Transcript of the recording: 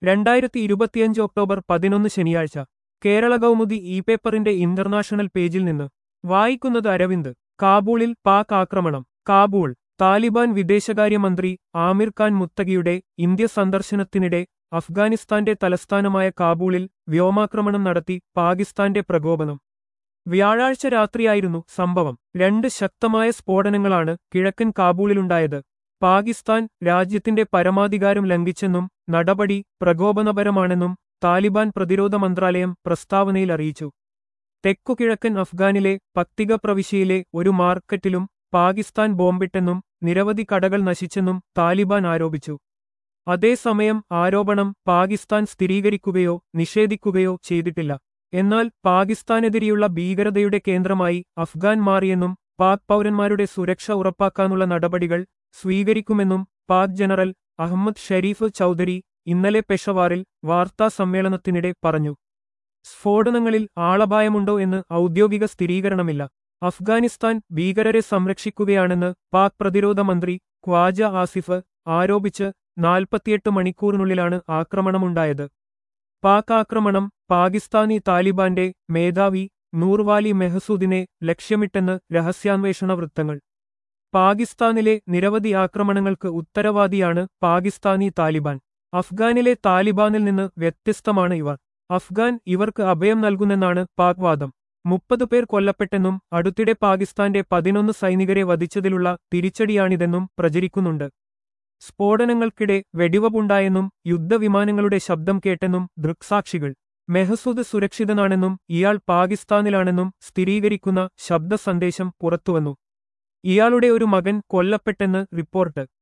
രണ്ടായിരത്തി ഇരുപത്തിയഞ്ച് ഒക്ടോബർ പതിനൊന്ന് ശനിയാഴ്ച കേരള കൗമുദി ഇ പേപ്പറിന്റെ ഇന്റർനാഷണൽ പേജിൽ നിന്ന് വായിക്കുന്നത് അരവിന്ദ് കാബൂളിൽ പാക് ആക്രമണം കാബൂൾ താലിബാൻ വിദേശകാര്യമന്ത്രി ആമിർ ഖാൻ മുത്തകിയുടെ ഇന്ത്യ സന്ദർശനത്തിനിടെ അഫ്ഗാനിസ്ഥാന്റെ തലസ്ഥാനമായ കാബൂളിൽ വ്യോമാക്രമണം നടത്തി പാകിസ്ഥാന്റെ പ്രകോപനം വ്യാഴാഴ്ച രാത്രിയായിരുന്നു സംഭവം രണ്ട് ശക്തമായ സ്ഫോടനങ്ങളാണ് കിഴക്കൻ കാബൂളിലുണ്ടായത് പാകിസ്ഥാൻ രാജ്യത്തിന്റെ പരമാധികാരം ലംഘിച്ചെന്നും നടപടി പ്രകോപനപരമാണെന്നും താലിബാൻ പ്രതിരോധ മന്ത്രാലയം പ്രസ്താവനയിൽ അറിയിച്ചു തെക്കുകിഴക്കൻ അഫ്ഗാനിലെ പത്തിക പ്രവിശ്യയിലെ ഒരു മാർക്കറ്റിലും പാകിസ്ഥാൻ ബോംബിട്ടെന്നും നിരവധി കടകൾ നശിച്ചെന്നും താലിബാൻ ആരോപിച്ചു അതേസമയം ആരോപണം പാകിസ്ഥാൻ സ്ഥിരീകരിക്കുകയോ നിഷേധിക്കുകയോ ചെയ്തിട്ടില്ല എന്നാൽ പാകിസ്ഥാനെതിരെയുള്ള ഭീകരതയുടെ കേന്ദ്രമായി അഫ്ഗാൻ മാറിയെന്നും പാക് പൗരന്മാരുടെ സുരക്ഷ ഉറപ്പാക്കാനുള്ള നടപടികൾ സ്വീകരിക്കുമെന്നും പാക് ജനറൽ അഹമ്മദ് ഷരീഫ് ചൌധരി ഇന്നലെ പെഷവാറിൽ വാർത്താ സമ്മേളനത്തിനിടെ പറഞ്ഞു സ്ഫോടനങ്ങളിൽ ആളപായമുണ്ടോ എന്ന് ഔദ്യോഗിക സ്ഥിരീകരണമില്ല അഫ്ഗാനിസ്ഥാൻ ഭീകരരെ സംരക്ഷിക്കുകയാണെന്ന് പാക് പ്രതിരോധ മന്ത്രി ഖ്വാജ ആസിഫ് ആരോപിച്ച് നാൽപ്പത്തിയെട്ട് മണിക്കൂറിനുള്ളിലാണ് ആക്രമണമുണ്ടായത് പാക് ആക്രമണം പാകിസ്ഥാനി താലിബാന്റെ മേധാവി നൂർവാലി മെഹസൂദിനെ ലക്ഷ്യമിട്ടെന്ന് രഹസ്യാന്വേഷണ വൃത്തങ്ങൾ പാകിസ്ഥാനിലെ നിരവധി ആക്രമണങ്ങൾക്ക് ഉത്തരവാദിയാണ് പാകിസ്ഥാനി താലിബാൻ അഫ്ഗാനിലെ താലിബാനിൽ നിന്ന് വ്യത്യസ്തമാണ് ഇവർ അഫ്ഗാൻ ഇവർക്ക് അഭയം നൽകുന്നെന്നാണ് പാക് വാദം മുപ്പത് പേർ കൊല്ലപ്പെട്ടെന്നും അടുത്തിടെ പാകിസ്ഥാന്റെ പതിനൊന്ന് സൈനികരെ വധിച്ചതിലുള്ള തിരിച്ചടിയാണിതെന്നും പ്രചരിക്കുന്നുണ്ട് സ്ഫോടനങ്ങൾക്കിടെ വെടിവപ്പുണ്ടായെന്നും യുദ്ധവിമാനങ്ങളുടെ ശബ്ദം കേട്ടെന്നും ദൃക്സാക്ഷികൾ മെഹസൂദ് സുരക്ഷിതനാണെന്നും ഇയാൾ പാകിസ്ഥാനിലാണെന്നും സ്ഥിരീകരിക്കുന്ന ശബ്ദ സന്ദേശം പുറത്തുവന്നു ഇയാളുടെ ഒരു മകൻ കൊല്ലപ്പെട്ടെന്ന് റിപ്പോർട്ട്